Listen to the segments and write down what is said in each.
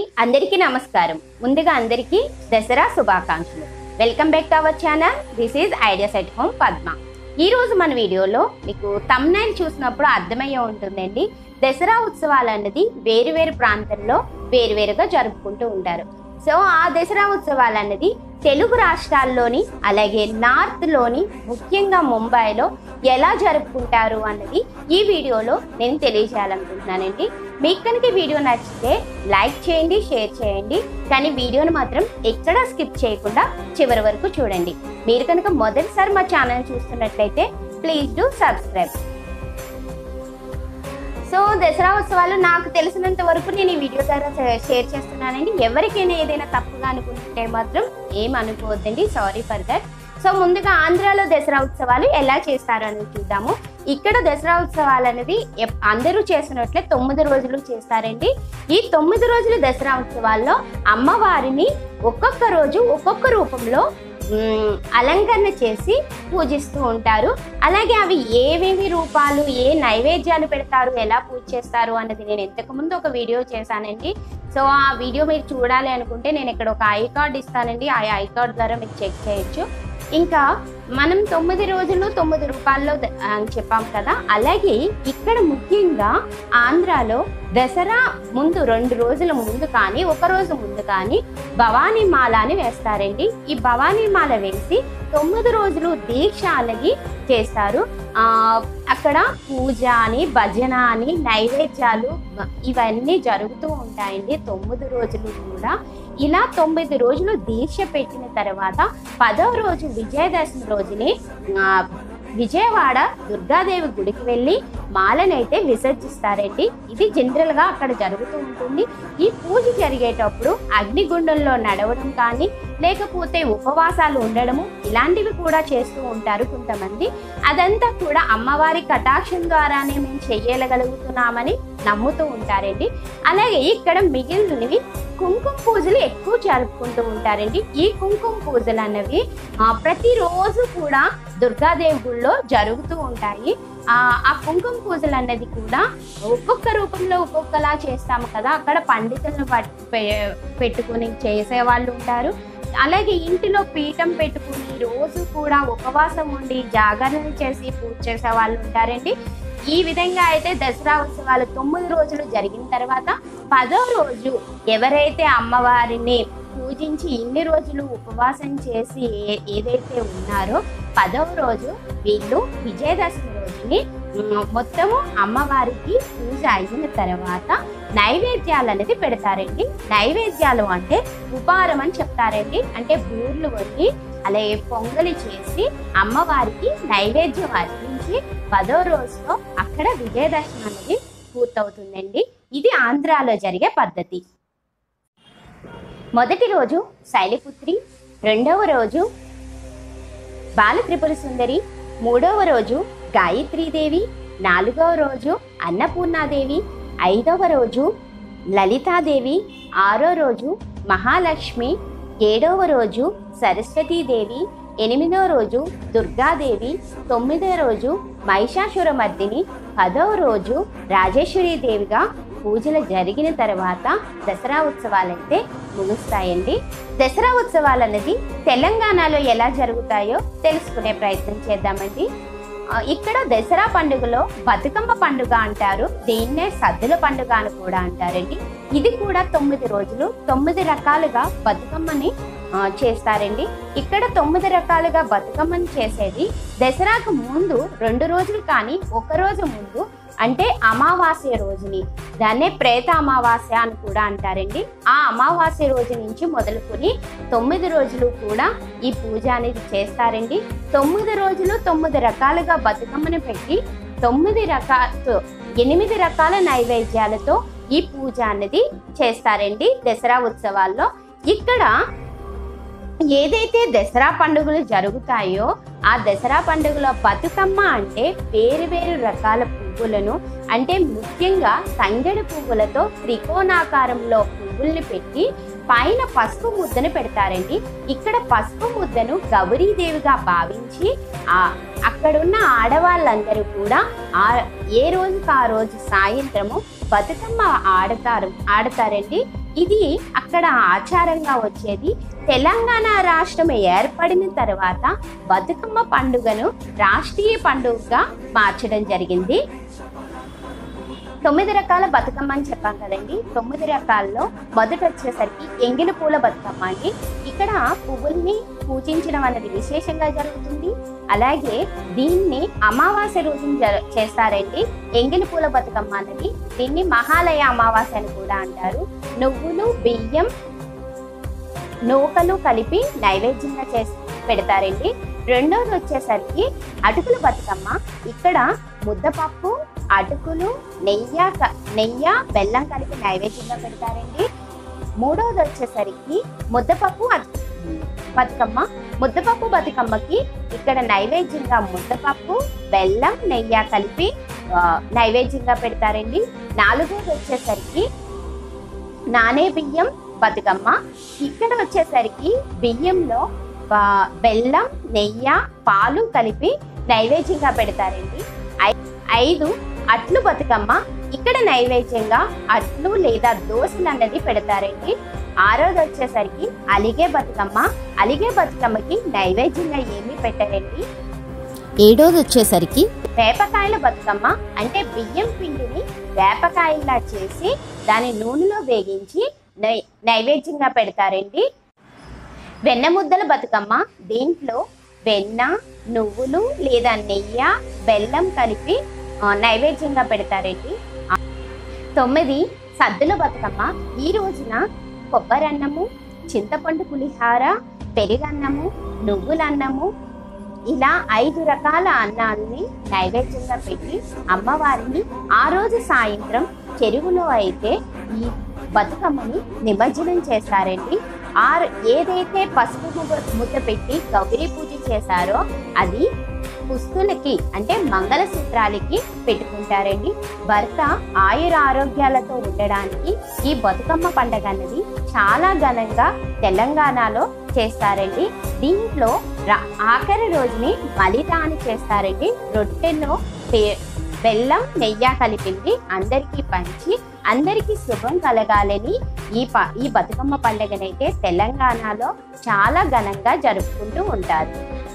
అందరికీ నమస్కారం ముందుగా అందరికీ దసరా శుభాకాంక్షలు welcome back to our channel this is ideas at home Padma ఈ రోజు మన వీడియోలో మీకు తమ్నైల్ చూసినప్పుడు అర్థమయ్యే ఉంటుందండి దసరా ఉత్సవాలు అన్నది వేరు వేరు ప్రాంతాల్లో వేరువేరుగా జరుపుకుంటూ ఉంటారు సో ఆ దసరా ఉత్సవాలు అన్నది తెలుగు రాష్ట్రాల్లోని అలాగే నార్త్లోని ముఖ్యంగా ముంబైలో ఎలా జరుపుకుంటారు అన్నది ఈ వీడియోలో నేను తెలియజేయాలనుకుంటున్నానండి మీకు కనుక ఈ వీడియో నచ్చితే లైక్ చేయండి షేర్ చేయండి కానీ వీడియోను మాత్రం ఎక్కడా స్కిప్ చేయకుండా చివరి వరకు చూడండి మీరు కనుక మొదటిసారి మా ఛానల్ చూస్తున్నట్లయితే please do subscribe so Dasara ఉత్సవాలు నాకు తెలిసినంత వరకు నేను ఈ వీడియో ద్వారా షే- షేర్ చేస్తున్నానండి ఎవరికైనా ఏదైనా తప్పుగా అనుకుంటే మాత్రం ఏం అనుకోవద్దండి సారీ ఫర్ దట్ సో ముందుగా ఆంధ్రాలో దసరా ఉత్సవాలు ఎలా చేస్తారు అనేది చూద్దాము ఇక్కడ దసరా ఉత్సవాలు అనేది ఎప్- అందరూ చేసినట్లే తొమ్మిది రోజులు చేస్తారండి ఈ తొమ్మిది రోజుల దసరా ఉత్సవాల్లో అమ్మవారిని ఒక్కొక్క రోజు ఒక్కొక్క రూపంలో మ్, అలంకరణ చేసి పూజిస్తూ ఉంటారు అలాగే అవి ఏవేవి రూపాలు ఏ నైవేద్యాలు పెడతారు ఎలా పూజ చేస్తారు అన్నది నేను ఇంతకు ముందు ఒక వీడియో చేశానండి సో ఆ వీడియో మీరు చూడాలి అనుకుంటే నేను ఇక్కడ ఒక ఐ కార్డ్ ఇస్తానండి ఆ ఐ కార్డ్ ద్వారా మీరు చెక్ చేయొచ్చు ఇంకా మనం తొమ్మిది రోజులు తొమ్మిది రూపాయల్లో ద- అని చెప్పాం కదా అలాగే ఇక్కడ ముఖ్యంగా ఆంధ్రాలో దసరా ముందు రెండు రోజుల ముందు కానీ ఒక రోజు ముందు కానీ భవానీ మాల అని వేస్తారండి ఈ భవానీ మాల వేసి తొమ్మిది రోజులు దీక్ష అనేది చేస్తారు ఆ అక్కడ పూజ అని భజన అని నైవేద్యాలు ఇవన్నీ జరుగుతూ ఉంటాయండి తొమ్మిది రోజులు కూడా ఇలా తొమ్మిది రోజులు దీక్ష పెట్టిన తర్వాత పదో రోజు విజయదశమి రోజుని ఆ, విజయవాడ దుర్గాదేవి గుడికి వెళ్ళి మాలనైతే విసర్జిస్తారండి ఇది జనరల్ గా అక్కడ జరుగుతూ ఉంటుంది ఈ పూజ జరిగేటప్పుడు అగ్నిగుండంలో నడవడం కానీ లేకపోతే ఉపవాసాలు ఉండడము ఇలాంటివి కూడా చేస్తూ ఉంటారు కొంతమంది అదంతా కూడా అమ్మవారి కటాక్షం ద్వారానే మేము చెయ్యగలుగుతున్నామని నమ్ముతూ ఉంటారండి అలాగే ఇక్కడ మిగిలినవి కుంకుమ పూజలు ఎక్కువ జరుపుకుంటూ ఉంటారండి ఈ కుంకుమ పూజలు అన్నవి ఆ, ప్రతిరోజు కూడా దుర్గాదేవి గుళ్ళో జరుగుతూ ఉంటాయి ఆ ఆ కుంకుమ పూజలు అన్నది కూడా ఒక్కొక్క రూపంలో ఒక్కొక్కలా చేస్తాము కదా అక్కడ పండితులను పట్- పె- పెట్టుకుని చేసే వాళ్ళు ఉంటారు అలాగే ఇంటిలో పీఠం పెట్టుకుని రోజు కూడా ఉపవాసం ఉండి జాగరణ చేసి పూజ చేసే వాళ్ళు ఉంటారండి ఈ విధంగా అయితే దసరా ఉత్సవాలు తొమ్మిది రోజులు జరిగిన తర్వాత పదో రోజు ఎవరైతే అమ్మవారిని పూజించి ఇన్ని రోజులు ఉపవాసం చేసి ఏ- ఏదైతే ఉన్నారో పదవ రోజు వీళ్ళు విజయదశమి రోజుని మ్, మొత్తము అమ్మవారికి పూజ అయిన తర్వాత నైవేద్యాలు అనేది పెడతారండి నైవేద్యాలు అంటే ఉపారం అని చెప్తారండి అంటే బూర్లు వండి అలాగే పొంగలి చేసి అమ్మవారికి నైవేద్యం అర్పించి పదో రోజులో అక్కడ విజయదశమి అనేది పూర్తవుతుందండి ఇది ఆంధ్రాలో జరిగే పద్ధతి మొదటి రోజు శైలపుత్రి రెండవ రోజు బాల త్రిపుర సుందరి మూడవ రోజు గాయత్రీదేవి నాలుగవ రోజు అన్నపూర్ణాదేవి ఐదవ రోజు లలితాదేవి ఆరో రోజు మహాలక్ష్మి ఏడవ రోజు సరస్వతీదేవి ఎనిమిదవ రోజు దుర్గాదేవి తొమ్మిదవ రోజు మహిషాసురమర్దిని పదవ రోజు రాజేశ్వరి దేవిగా పూజలు జరిగిన తర్వాత దసరా ఉత్సవాలైతే ముగుస్తాయండి దసరా ఉత్సవాలు అనేది తెలంగాణలో ఎలా జరుగుతాయో తెలుసుకునే ప్రయత్నం చేద్దామండి ఆ, ఇక్కడ దసరా పండుగలో బతుకమ్మ పండుగ అంటారు దీన్నే సద్దుల పండుగ అని కూడా అంటారండి ఇది కూడా తొమ్మిది రోజులు తొమ్మిది రకాలుగా బతుకమ్మని ఆ, చేస్తారండి ఇక్కడ తొమ్మిది రకాలుగా బతుకమ్మని చేసేది దసరాకు ముందు రెండు రోజులు కానీ ఒక రోజు ముందు అంటే అమావాస్య రోజుని దాన్నే ప్రేత అమావాస్య అని కూడా అంటారండి ఆ అమావాస్య రోజు నుంచి మొదలుకొని తొమ్మిది రోజులు కూడా ఈ పూజ అనేది చేస్తారండి తొమ్మిది రోజులు తొమ్మిది రకాలుగా బతుకమ్మని పెట్టి తొమ్మిది రకాల ఎనిమిది రకాల నైవేద్యాలతో ఈ పూజ అనేది చేస్తారండి దసరా ఉత్సవాల్లో ఇక్కడ ఏదైతే దసరా పండుగలు జరుగుతాయో ఆ దసరా పండుగలో బతుకమ్మ అంటే వేరు వేరు రకాల పువ్వులను అంటే ముఖ్యంగా తంగెడు పువ్వులతో త్రికోణాకారంలో పువ్వుల్ని పెట్టి పైన పసుపు ముద్దను పెడతారండి ఇక్కడ పసుపు ముద్దను గౌరీదేవిగా భావించి ఆ అక్కడున్న ఆడవాళ్ళందరూ కూడా ఆ ఏ రోజుకి ఆ రోజు సాయంత్రము బతుకమ్మ ఆడతారు ఆడతారండి ఇది అక్కడ ఆచారంగా వచ్చేది తెలంగాణ రాష్ట్రం ఏర్పడిన తర్వాత బతుకమ్మ పండుగను రాష్ట్రీయ పండుగగా మార్చడం జరిగింది తొమ్మిది రకాల బతుకమ్మ అని చెప్పాం కదండి తొమ్మిది రకాల్లో మొదట వచ్చేసరికి ఎంగిలి పూల బతుకమ్మ అండి ఇక్కడ పువ్వుల్ని పూజించడం అనేది విశేషంగా జరుగుతుంది అలాగే దీన్ని అమావాస్య రోజున జర- చేస్తారండి ఎంగిలి పూల బతుకమ్మ అనేది దీన్ని మహాలయ అమావాస్య అని కూడా అంటారు నువ్వులు బియ్యం నూకలు కలిపి నైవేద్యంగా చేసి పెడతారండి రెండోది వచ్చేసరికి అటుకుల బతుకమ్మ ఇక్కడ ముద్దపప్పు అటుకులు నెయ్య క- నెయ్య బెల్లం కలిపి నైవేద్యంగా పెడతారండి మూడోది వచ్చేసరికి ముద్దపప్పు అట్- బతుకమ్మ ముద్దపప్పు బతుకమ్మకి ఇక్కడ నైవేద్యంగా ముద్దపప్పు బెల్లం నెయ్య కలిపి ఆ, నైవేద్యంగా పెడతారండి నాలుగోది వచ్చేసరికి నానే బియ్యం బతుకమ్మ ఇక్కడ వచ్చేసరికి బియ్యంలో ఆ, బెల్లం నెయ్యి పాలు కలిపి నైవేద్యంగా పెడతారండి ఐ- ఐదు అట్లు బతుకమ్మ ఇక్కడ నైవేద్యంగా అట్లు లేదా దోశలు అన్నది పెడతారండి ఆరోది వచ్చేసరికి అలిగే బతుకమ్మ అలిగే బతుకమ్మకి నైవేద్యంగా ఏమీ పెట్టరండి ఏడోది వచ్చేసరికి వేపకాయల బతుకమ్మ అంటే బియ్యం పిండిని వేపకాయలా చేసి దాని నూనెలో వేగించి నై నైవేద్యంగా పెడతారండి వెన్న ముద్దల బతుకమ్మ దీంట్లో వెన్న నువ్వులు లేదా నెయ్యి బెల్లం కలిపి ఆ, నైవేద్యంగా పెడతారండి ఆ, తొమ్మిది సద్దుల బతుకమ్మ ఈ రోజున కొబ్బరన్నము చింతపండు పులిహార పెరుగన్నము నువ్వులన్నము ఇలా ఐదు రకాల అన్నాల్ని నైవేద్యంగా పెట్టి అమ్మవారిని ఆ రోజు సాయంత్రం చెరువులో అయితే ఈ బతుకమ్మని నిమజ్జనం చేస్తారండి ఆ ఏదైతే పసుపు ముగ్గు- ముద్ద పెట్టి గౌరీ పూజ చేశారో అది పుస్తులకి అంటే మంగళసూత్రాలకి పెట్టుకుంటారండి భర్త ఆయుర ఆరోగ్యాలతో ఉండడానికి ఈ బతుకమ్మ పండగ అనేది చాలా ఘనంగా తెలంగాణలో చేస్తారండి దీంట్లో ర- ఆఖరి రోజుని మలిత అని చేస్తారండి రొట్టెలో పే- బెల్లం నెయ్య కలిపింది అందరికీ పంచి అందరికీ శుభం కలగాలని ఈ ప ఈ బతుకమ్మ పండుగనైతే తెలంగాణలో చాలా ఘనంగా జరుపుకుంటూ ఉంటారు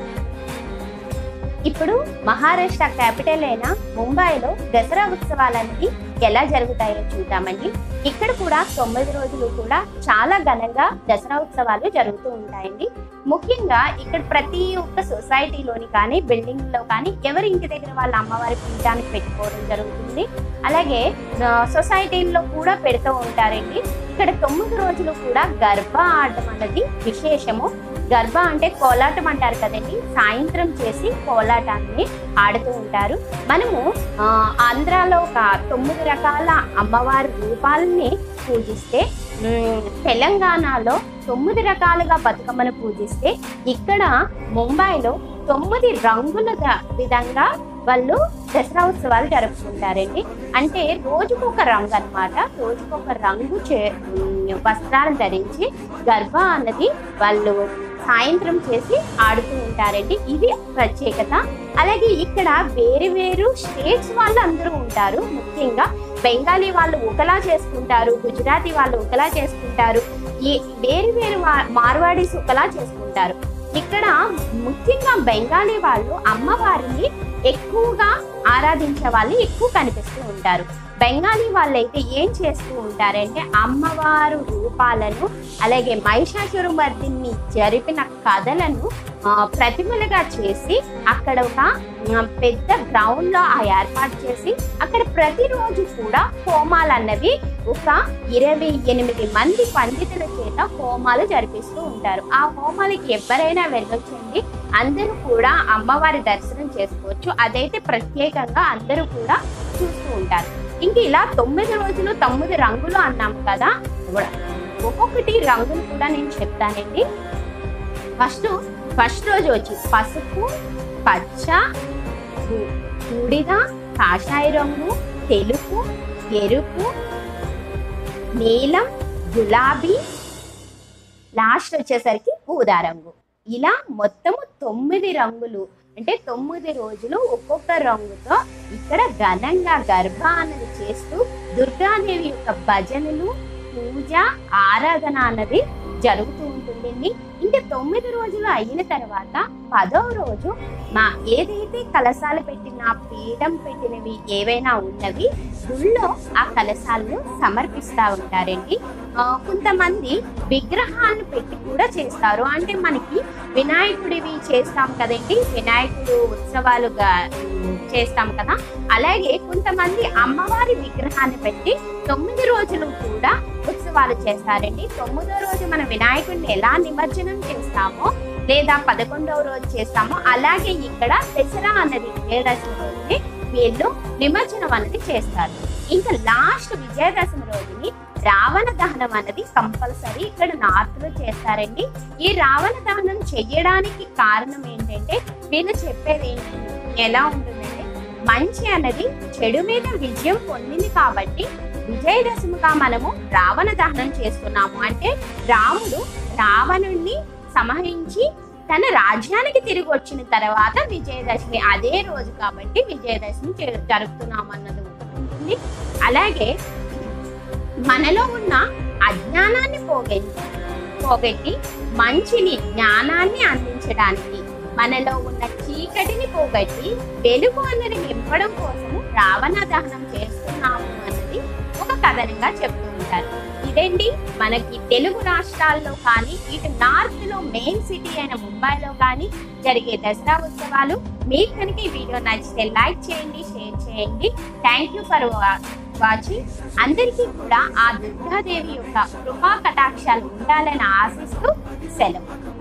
ఇప్పుడు మహారాష్ట్ర క్యాపిటల్ అయిన ముంబైలో దసరా ఉత్సవాలనేవి ఎలా జరుగుతాయో చూద్దామండి ఇక్కడ కూడా తొమ్మిది రోజులు కూడా చాలా ఘనంగా దసరా ఉత్సవాలు జరుగుతూ ఉంటాయండి ముఖ్యంగా ఇక్కడ ప్రతి ఒక్క సొసైటీలోని కానీ బిల్డింగ్ లో కానీ ఎవరి ఇంటి దగ్గర వాళ్ళ అమ్మవారి పీఠానికి పెట్టుకోవడం జరుగుతుంది అలాగే ఆ, సొసైటీల్లో కూడా పెడుతూ ఉంటారండి ఇక్కడ తొమ్మిది రోజులు కూడా గర్భ ఆడడం అన్నది విశేషము గర్భ అంటే కోలాటం అంటారు కదండి సాయంత్రం చేసి కోలాటాన్ని ఆడుతూ ఉంటారు మనము ఆ, ఆంధ్రాలో ఒక తొమ్మిది రకాల అమ్మవారి రూపాలని పూజిస్తే మ్, తెలంగాణలో తొమ్మిది రకాలుగా బతుకమ్మను పూజిస్తే ఇక్కడ ముంబైలో తొమ్మిది రంగుల ద- విధంగా వాళ్ళు దసరా ఉత్సవాలు జరుపుకుంటారండి అంటే రోజుకొక రంగు అన్నమాట రోజుకొక రంగు చే మ్, వస్త్రాలు ధరించి గర్భ అన్నది వాళ్ళు సాయంత్రం చేసి ఆడుతూ ఉంటారండి ఇది ప్రత్యేకత అలాగే ఇక్కడ వేరు వేరు స్టేట్స్ వాళ్ళు అందరూ ఉంటారు ముఖ్యంగా బెంగాలీ వాళ్ళు ఒకలా చేసుకుంటారు గుజరాతీ వాళ్ళు ఒకలా చేసుకుంటారు ఈ వేరు వేరు వా- మార్వాడీస్ ఒకలా చేసుకుంటారు ఇక్కడ ముఖ్యంగా బెంగాలీ వాళ్ళు అమ్మవారిని ఎక్కువగా ఆరాధించే వాళ్ళు ఎక్కువ కనిపిస్తూ ఉంటారు బెంగాలీ వాళ్ళైతే ఏం చేస్తూ ఉంటారంటే అమ్మవారు రూపాలను అలాగే మహిషాసురమర్దిని జరిపిన కథలను ఆ, ప్రతిమలుగా చేసి అక్కడ ఒక ఆ, పెద్ద గ్రౌండ్ లో ఆ ఏర్పాటు చేసి అక్కడ ప్రతిరోజు కూడా హోమాలు అన్నవి ఒక ఇరవై ఎనిమిది మంది పండితుల చేత హోమాలు జరిపిస్తూ ఉంటారు ఆ హోమాలకి ఎవరైనా వెళ్ళొచ్చండి అందరూ కూడా అమ్మవారి దర్శనం చేసుకోవచ్చు అదైతే ప్రత్యేకంగా అందరూ కూడా చూస్తూ ఉంటారు ఇంక ఇలా తొమ్మిది రోజులు తొమ్మిది రంగులు అన్నాము కదా ఒక్కొక్కటి రంగులు కూడా నేను చెప్తానండి ఫస్ట్ ఫస్ట్ రోజు వచ్చి పసుపు పచ్చ బూ- బూడిద కాషాయ రంగు తెలుపు ఎరుపు నీలం గులాబీ లాస్ట్ వచ్చేసరికి ఊదా రంగు ఇలా మొత్తము తొమ్మిది రంగులు అంటే తొమ్మిది రోజులు ఒక్కొక్క రంగుతో ఇక్కడ ఘనంగా గర్భ అన్నది చేస్తూ దుర్గాదేవి యొక్క భజనలు పూజ ఆరాధన అన్నది జరుగుతూ ఉంటుందండి ఇంకా తొమ్మిది రోజులు అయిన తర్వాత పదో రోజు మా ఏదైతే కలశాలు పెట్టిన పీఠం పెట్టినవి ఏవైనా ఉన్నవి గుళ్ళో ఆ కలశాలను సమర్పిస్తూ ఉంటారండి ఆ, కొంతమంది విగ్రహాన్ని పెట్టి కూడా చేస్తారు అంటే మనకి వినాయకుడివి చేస్తాం కదండి వినాయకుడు ఉత్సవాలుగా ఉమ్, చేస్తాం కదా అలాగే కొంతమంది అమ్మవారి విగ్రహాన్ని పెట్టి తొమ్మిది రోజులు కూడా ఉత్సవాలు చేస్తారండి తొమ్మిదో రోజు మన వినాయకుడిని ఎలా నిమజ్జనం చేస్తామో లేదా పదకొండవ రోజు చేస్తామో అలాగే ఇక్కడ దసరా అన్నది విజయదశమి రోజుని వీళ్ళు నిమజ్జనం అనేది చేస్తారు ఇంకా లాస్ట్ విజయదశమి రోజుని రావణ దహనం అనేది కంపల్సరీ ఇక్కడ నార్త్ లో చేస్తారండి ఈ రావణ దహనం చెయ్యడానికి కారణం ఏంటంటే వీళ్ళు చెప్పేది ఏంటి ఎలా ఉంటుందంటే మంచి అన్నది చెడు మీద విజయం పొందింది కాబట్టి విజయదశమిగా మనము రావణ దహనం చేస్తున్నాము అంటే రాముడు రావణుణ్ణి సంహరించి తన రాజ్యానికి తిరిగి వచ్చిన తర్వాత విజయదశమి అదే రోజు కాబట్టి విజయదశమి చే- జరుపుతున్నాం అన్నది ఒకటి ఉంటుంది అలాగే మనలో ఉన్న అజ్ఞానాన్ని పోగొట్టి పోగొట్టి మంచిని జ్ఞానాన్ని అందించడానికి మనలో ఉన్న చీకటిని పోగొట్టి వెలుగు అన్నది నింపడం కోసము రావణ దహనం చేస్తున్నాము అన్నది ఒక కథనంగా చెప్తూ ఉంటారు ఇదండి మనకి తెలుగు రాష్ట్రాల్లో కానీ ఇటు నార్త్ లో మెయిన్ సిటీ అయిన ముంబైలో కానీ జరిగే దసరా ఉత్సవాలు మీకు కనుక ఈ వీడియో నచ్చితే లైక్ చేయండి షేర్ చేయండి థ్యాంక్ యూ ఫర్ వాచింగ్ అందరికీ కూడా ఆ దుర్గాదేవి యొక్క కృపా కటాక్షాలు ఉండాలని ఆశిస్తూ సెలవు